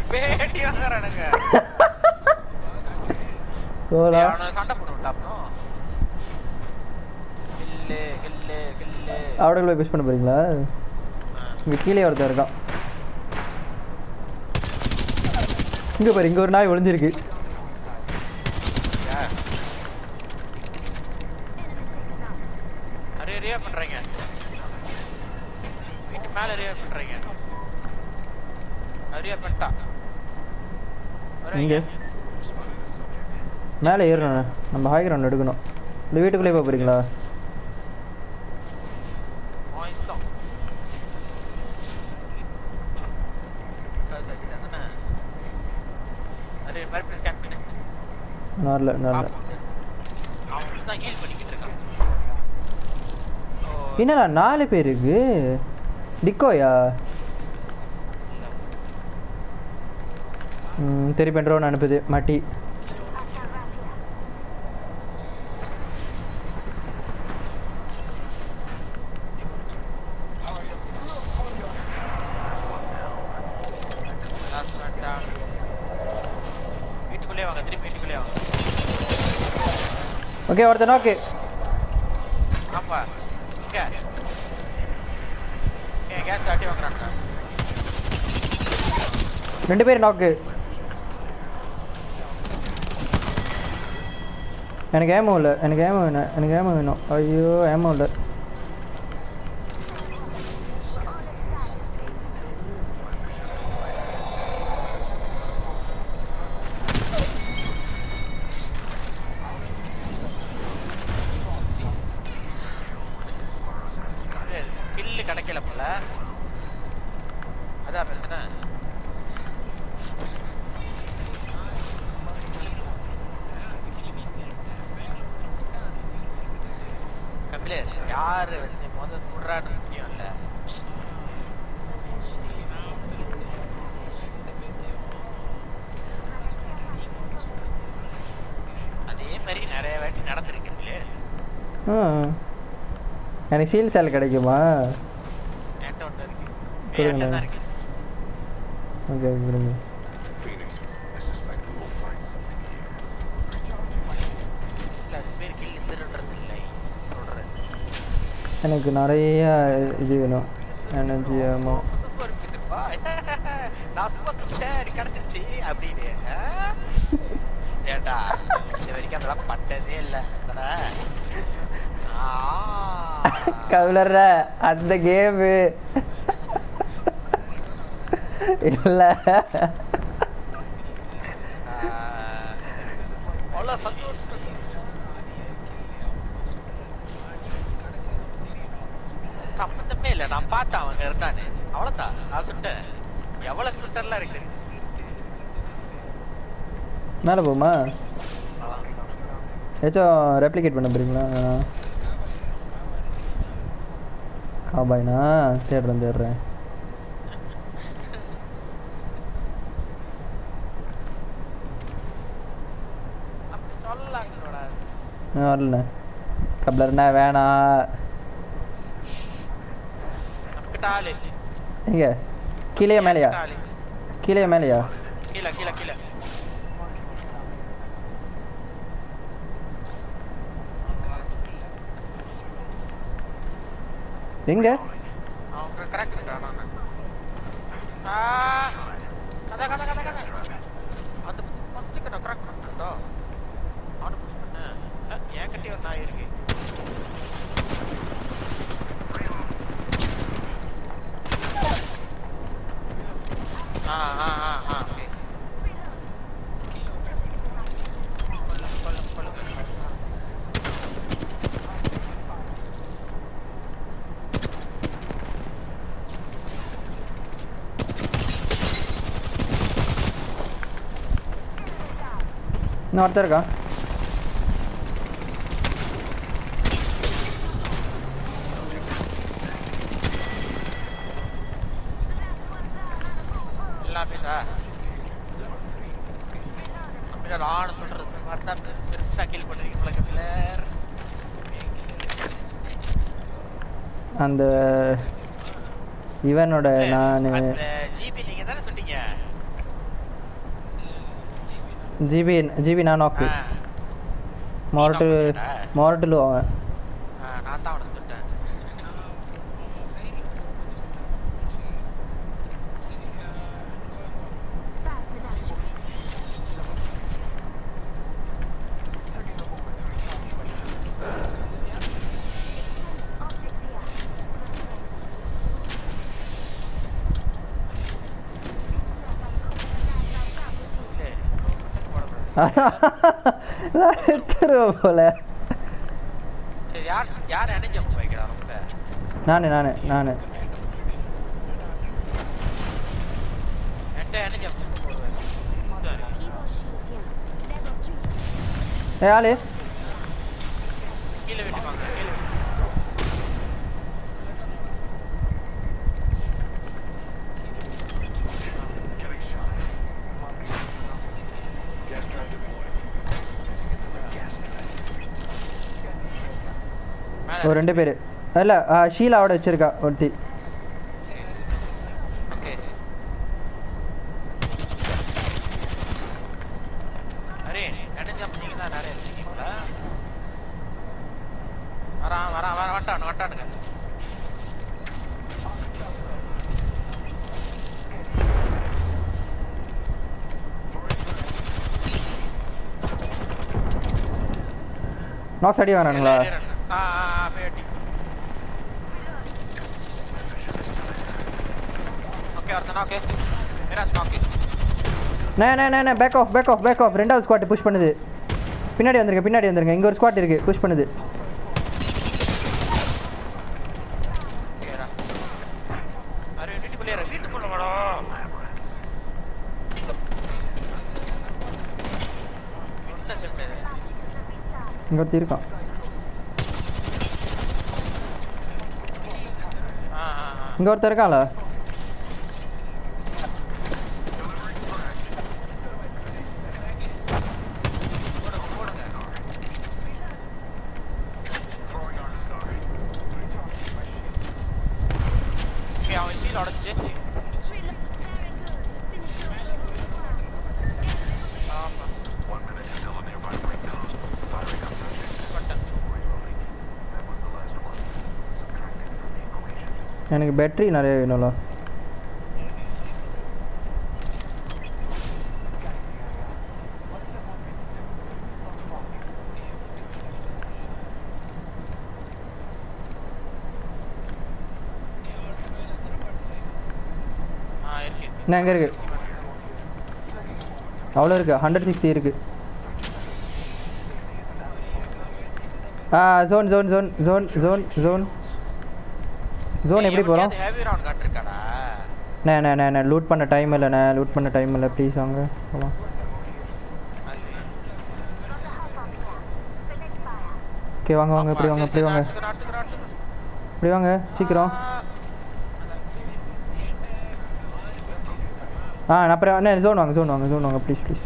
பேட்டி வாங்குறானுங்க சோலா டேய், அவனை சண்டை போட்டு விட்டா அப்புறம் கில்லு கில்லு கில்லு அவடக்குள்ள போய் புஷ் பண்ண போறீங்களா இங்க கீழே ஒருத்தன் இருக்கான் இங்க பாரு இங்க ஒரு நாய் ஒளிஞ்சிருக்கு யார்? அரே ரியா பண்றீங்க வீட்டு மேல ரியா பண்றீங்க ரியா பண்ணிட்டா இங்க மேலே ஏறணும் நம்ம ஹை கிரவுண்ட் எடுக்கணும் இந்த வீட்டுக்குள்ளே போக போறீங்களா வாய்ஸ் தான் அரே மறுபடியும் ஸ்கேன் பண்ணு வரல வரல அவன் தான் ஹீல் பண்ணிக்கிட்டு இருக்கான் ஓ என்னடா நாலு பேருக்கு டிக்கோயா ம் திருப்பி ட்ரோன் அனுப்புது மட்டி லாஸ்ட் மேட்டா வீட்டுக்குள்ளே வாங்க திருப்பி வீட்டுக்குள்ளே வாங்க ஓகே ஒருத்தன் ஓகே ஆப்பா இங்க ஏன் கேஸ் ஆட்டி வாங்குறாங்க ரெண்டு பேரும் நாக்கு எனக்கு ஏமோ இல்லை எனக்கு ஏமோ வேணும் எனக்கு ஏமோ வேணும் ஐயோ ஏமோ இல்லை கில்லு கிடைக்கல போல அதான் பிரச்சனை கபிலே யாரு வந்து முத சுடுறான்னு முக்கியம் இல்ல அதே மாதிரி நிறைய வாட்டி நடந்திருக்குங்களே ஆ எனக்கு சீல் சேல் கிடைக்குமா என்கிட்ட ஒன்று இருக்கு கொடுங்க. என்கிட்ட தான் இருக்கு ஓகே கொடுங்க இல்ல அது பேர் கில்லு திருடுறது இல்லை சொல்றேன் எனக்கு நிறைய இது வேணும் எனர்ஜி ஆமாம் சூப்பர் பிடிச்சிருப்பா நான் சும்மா சுட்டேன் எனக்கு கிடைச்சிருச்சு அப்படின்னு ஆ? ஏன்டா இது வரைக்கும் அதெல்லாம் பட்டதே இல்லை அதானே? ஆ. கவுலர்ற அந்த கேமு இல்லை ஆ. அவ்வளோ சந்தோஷம் சம்மந்தமே இல்லை நான் பார்த்தேன் அவங்க இருந்தானு அவ்வளோதான் நான் சுட்டேன் எவ்வளோ ஃபில்டர்லாம் இருக்கு மேலே போமா அதான். ஏதாச்சும் ரெப்ளிகேட் பண்ண போறீங்களா காபாய்னா தேடுறேன் தேடுறேன் அப்படி சொல்லலாங்களோட இன்னும் வரலண்ணே கப்ளர்ண்ணே வேணாம் நம்மக்கிட்ட ஆளு எங்க கீழே மேலையா நம்மக்கிட்ட ஆளு கீழே மேலையா கீழே கீழே கீழே எங்க அவங்க கரெக்ட் இருக்கான் ஆ கதை கதை கதை கதை அந்த பச்சைக்கடை கரெக்ட் பண்ணுறதோ அவனை புஷ் பண்ணு அஹ், என் கிட்டே ஒரு நாய் இருக்கு ஆ ஆ ஆ ஆ ஓகே கொல்லுங்க கொல்லுங்க இன்னும் ஒருத்தர் இருக்கான் எல்லாமே சார் அப்படியே நான் சொல்றது பார்த்தா பெருசு- பெருசா கீழ் பண்ணிருக்கீங்க போல கபிலர் அந்த இவனோட நான் அந்த ஜிபி நீங்க தானே சொன்னீங்க ஜிபி ஜிபி நான் நாக்கு ஆ, மொரட்டு knock பண்ணியாடா? மொரட்டுலு அவன் ஆ, நான் தான் அவனை சுட்டேன் சரி, போடக்கூடாது. நான் எடுத்துருவேன் போல சரி, யார் யார் எனர்ஜி அம்மா வைக்கிறா ரொம்ப நானு நானு நானு என்கிட்ட எனர்ஜி அம்மா போடுவேன் ஏ ஆளு கீழே வெட்டிப்பாங்க கீழே மேலே ஒரு ரெண்டு பேர் இல்லை ஷீலாவோட வச்சிருக்கா ஒருத்தி ஓகே அரே எனர்ஜி அம்மா நீங்க தான் நிறைய இருக்கீங்களா வரான் வரான் வர வட்டானு வட்டானுங்க நாக்ஸ் அடி வாங்கினானுங்களா ஆ ஆ ஆ பேட்டி ஓகே ஒருத்தன் ஓகே மிராஜ் ஓகே நே நே நே நே back off back off back off ரெண்டாவது ஸ்குவாட் புஷ் பண்ணுது பின்னாடி வந்துருங்க பின்னாடி வந்துருங்க இங்கே ஒரு ஸ்குவாட் இருக்கு புஷ் பண்ணுது ஓகேடா அரே வீட்டுக்குள்ளே இரு வீட்டுக்குள்ள வாடா இன்டர்செப்ட் இங்கே ஒருத்தி இருக்கான் ஆ ஆ ஆ இங்கே ஒருத்தர் இருக்கான்ல போடுங்க போடுங்க ஓகே அவன் சீல் உடச்சு ஆமா பட்டன் எனக்கு பேட்டரி நிறைய வேணும்ல ஆ இருக்கு என்ன எங்கே இருக்கு அவ்வளோ இருக்கு ஹண்ட்ரட் சிக்ஸ்டி இருக்கு ஆ zone zone zone zone zone zone zone எப்படி போகிறோம் ஹெவி ரவுண்ட் காட்டிருக்காடா நே நே நே நே லூட் பண்ண டைம் இல்லைண்ணே லூட் பண்ண டைம் இல்லை ப்ளீஸ் வாங்க போகலாம் ஓகே வாங்க வாங்க இப்படி வாங்க இப்படி வாங்க இப்படி வாங்க சீக்கிரம் ஆ நான் அப்புறம் அண்ணே ஜோன் வாங்க ஜோன் வாங்க ஜோன் வாங்க ப்ளீஸ் ப்ளீஸ்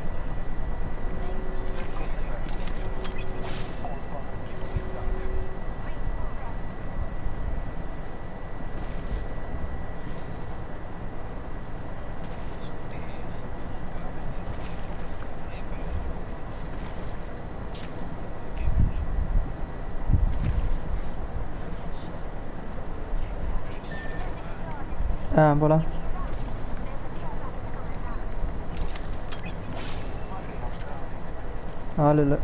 ஆ போகலாம் ஆள் இல்லை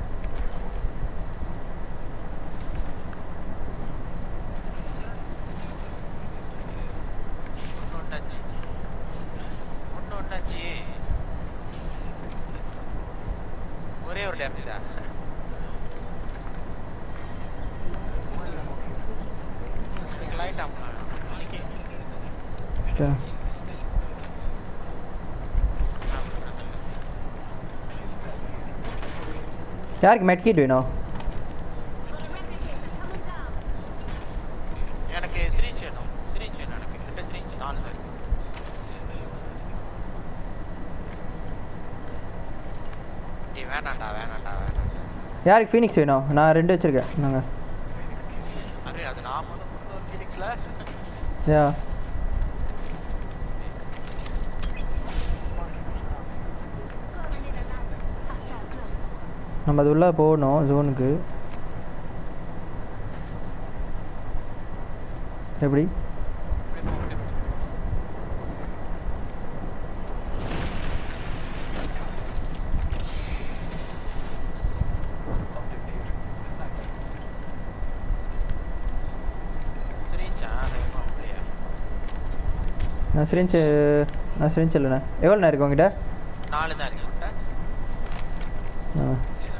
ஒரே ஒரு டேமேஜா லைட் ஆஃப் சரி. யாருக்கு மெட்கிட் வேணும் எனக்கு சிரிஞ்ச் வேணும் சிரிஞ்ச் வேணும் எனக்கு ரெண்டு சிரிஞ்ச் நாலு பேர் டேய் வேணாம்டா வேணாம்டா வேணாம்டா யாருக்கு ஃபீனிக்ஸ் வேணும் நான் ரெண்டு வச்சுருக்கேன் நாங்கள் அரே அது நான் மட்டும் கொண்டு வந்து ஃபினிக்ஸ்ல யா நம்ம அது உள்ளே போகணும் ஜோனுக்கு எப்படி இப்படி போ, இப்படி போ. சிரிச்சா, வேகமா அப்படியா? நான் சிரிஞ்சு நான் சிரிஞ்சு இல்லைண்ணே எவ்வளோ நேரம் இருக்கு உங்ககிட்ட நாலு தான் இருக்கு உன்கிட்ட? ஆ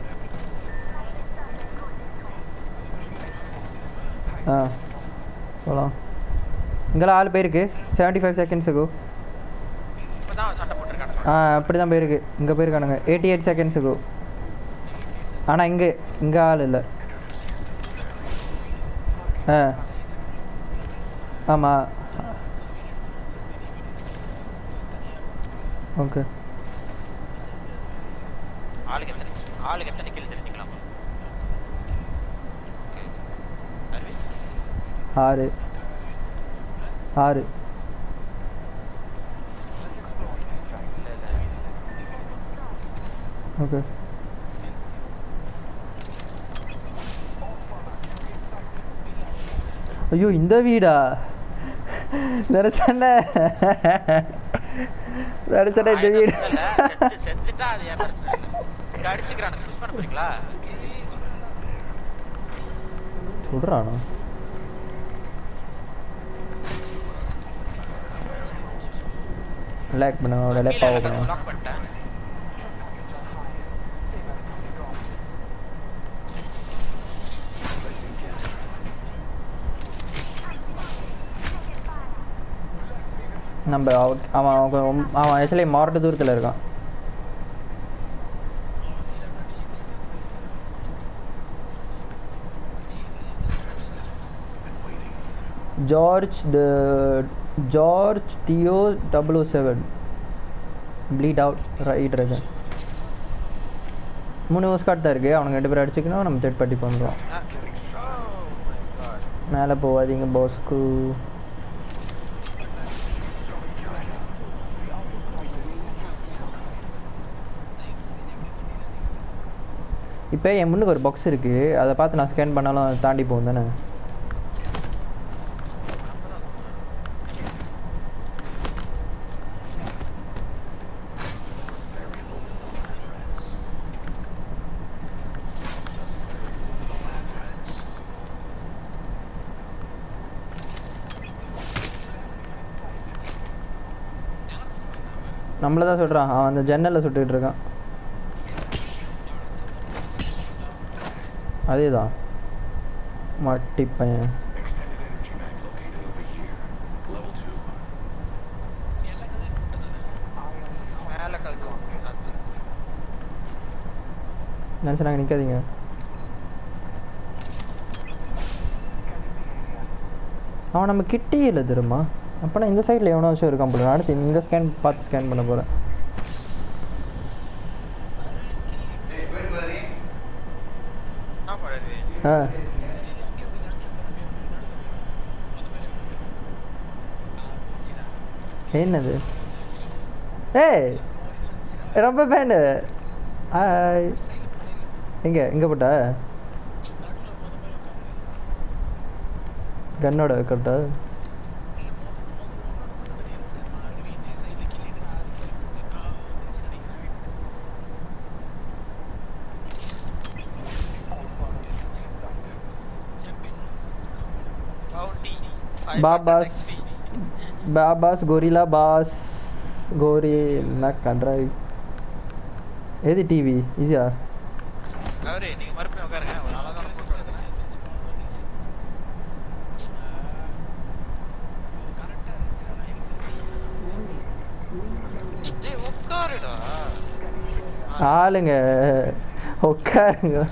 ஆ போகலாம் இங்கெல்லாம் ஆள் போயிருக்கு செவன்ட்டி ஃபைவ் செகண்ட்ஸுக்கு இப்பதான் சண்டை போட்டிருக்கானுங்க. ஆ அப்படி தான் போயிருக்கு இங்கே போயிருக்கானுங்க எயிட்டி எயிட் செகண்ட்ஸுக்கு ஆனால் இங்கே இங்கே ஆள் இல்லை ஆ ஆமாம் ஓகே ஆளுக்கு எத்தனை ஆளுக்கு எத்தனை கில் தெரிஞ்சுக்கலாமா Okay. அரவிந்த், ஆறு ஆறு இல்ல, இல்ல. ஓகே ஐயோ இந்த வீடா நினைச்சேன்ன நினைச்சேன்ன இந்த வீடு ஆயுதம் இல்ல, செத்து- செத்துட்டா அது என் பிரச்சனை இல்ல. இங்க அடிச்சுக்கிறானுங்க. push பண்ண போறீங்களா? சுடுறானா லேக் பண்ண அவட லேக் கீழே ஆக இறக்கறதுக்கு பண்ண lock பண்ணிட்டேன். நம்ம அவ- அவன் அவன் ரொம்ப- அவன் ஆக்சுவலி மாவட்ட தூரத்தில் இருக்கான் ஜார்ஜ் த ஜார்ஜ் தியோ double O seven bleed out right ரஜன் மூணு ஸ்காட் தான் இருக்குது அவனுங்க ரெண்டு பேரும் அடிச்சுக்கணும் நம்ம தேர்ட் பார்ட்டி பண்ணுறோம் ஆ, oh my god. மேலே போகாதீங்க பாஸ்க்கு இப்போ என் முன்னுக்கு ஒரு பாக்ஸ் இருக்குது அதை பார்த்து நான் ஸ்கேன் பண்ணாலும் அது தாண்டி போகும் தானே நம்மள தான் சுடுறான் அவன் அந்த ஜன்னலில் சுட்டுக்கிட்டு இருக்கான் அதே தான் மட்டி பையன் மேல கழுத்துவான். அது. நினச்சாங்க நிற்காதீங்க அவன் நம்ம கிட்டே இல்லை தெரியுமா அப்போனா இந்த சைடில் எவனோ விஷயம் இருக்கான் போல அடுத்து இந்த ஸ்கேன் பார்த்து ஸ்கேன் பண்ண போகிறேன் என்ன பண்ணுறது? ஆ என்னது ஏய் ரொம்ப பேண்டு ஹாய் எங்க எங்க போட்ட கன்னோட கரெக்டா Bounty. Babas. 500 XP. பாபாஸ் கொரிலா பாஸ் கோரி என்ன கண்ட்ராய் எது டிவி ஈஸியா அவரு, நீங்க மறுபடியும் உட்காருங்க. ஒரு அழகான photo எடுக்கிறேன். டேய், உட்காருடா. ஆளுங்க உட்காருங்க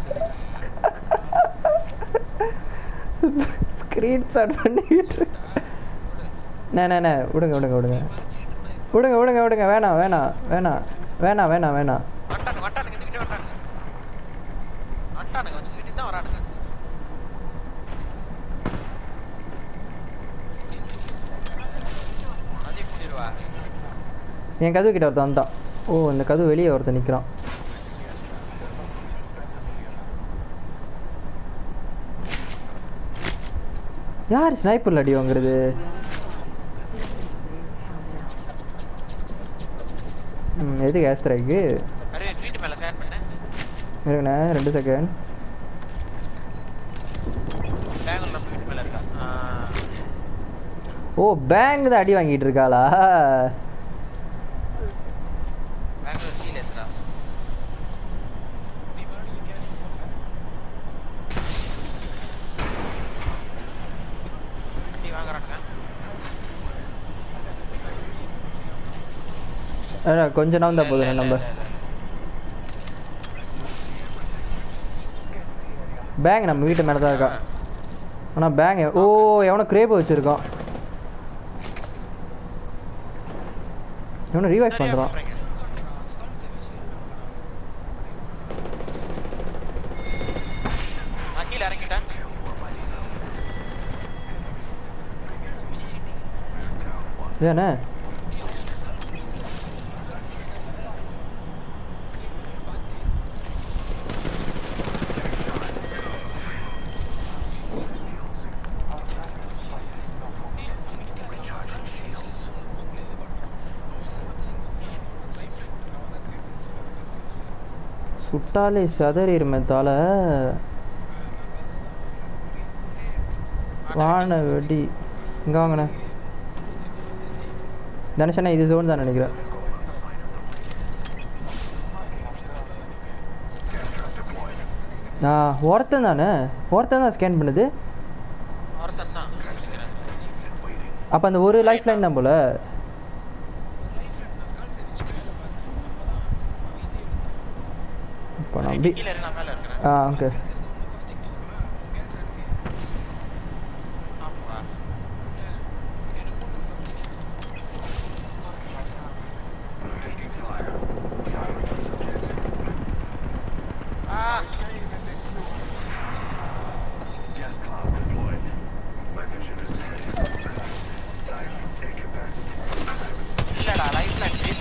ஸ்க்ரீன்ஷாட் பண்ணிக்கிட்டு நே நே நே விடுங்க விடுங்க விடுங்க விடுங்க விடுங்க விடுங்க வேணாம் வேணாம் வேணாம் வேணாம் வேணாம் வேணாம் வந்துட்டானுங்க, வந்துட்டானுங்க, இந்த கிட்ட வந்துட்டானுங்க. வந்துட்டானுங்க, வந்து வீட்டுக்கு தான் வரானுங்க. அதையும் மூடிடுவா. என் கதவு கிட்ட ஒருத்தன் வந்தான் ஓ இந்த கதவு வெளியே ஒருத்தன் நிற்கிறான் யார் ஸ்னைப்பரில் அடி வாங்குறது ம் எது கேஸ் ஸ்ட்ரைக்கு அரவிந்த் வீட்டு மேல ஸ்கேன் பண்ணு இருங்கண்ணே ரெண்டு செகண்ட் டேங்கல் நம்ம வீட்டு மேல இருக்கா ஆ. ஓ பேங்க் தான் அடி வாங்கிட்டு இருக்காளா பெங்களூர் கீழ இருக்கா அடி வாங்குறானுங்க அதான் கொஞ்ச நாள் தான் போதும் நம்ம பேங்க் நம்ம வீட்டு மேலே தான் இருக்கா ஆனால் பேங்க் ஓ எவனோ கிரேப் வச்சுருக்கான் எவனோ ரீவைஸ் பண்ணுறான் நான் கீழே இறங்கிட்டேன் ஏண்ணே சுட்டாலே சதறிடுமே தலை வான வெடி இங்கே வாங்கண்ணே தனுஷண்ணா இது ஜோன் தான் நினைக்கிறேன் ஆ ஒருத்தன் தானே ஒருத்தன் தான் ஸ்கேன் பண்ணுது ஒருத்தன் தான் நினைக்கிறேன். அப்போ அந்த ஒரு லைஃப் லைன் தான் போல இப்போ நான் பி கீழே இரு, நான் மேல இருக்கிறேன் ஆ ஓகே ஆமா ஆ இல்லடா லைஃப் லைன் பேஸ்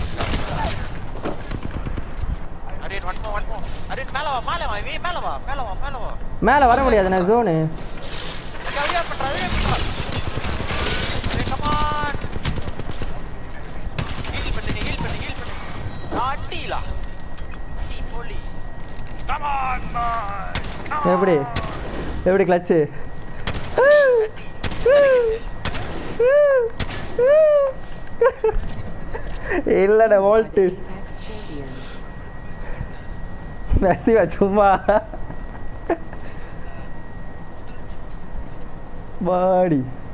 அரேன் ஒன் மோ ஒன் மோ அரேன் மேல வா மேல வா வே மேல வா மேல வா மேல வா மேலே வர முடியாதுண்ணே ஜோனு கவியா பண்றா கவியா பண்றா அரே கம் ஆன் ஹீல் பண்ணு ஹீல் பண்ணு ஹீல் பண்ணு நாட்டிலா டீ போலி கம் ஆன் பாய் எப்படி எப்படி கிளச்சு இல்லைண்ணே வோல்ட்டு மெஸ்ஸிவா சும்மா பாடி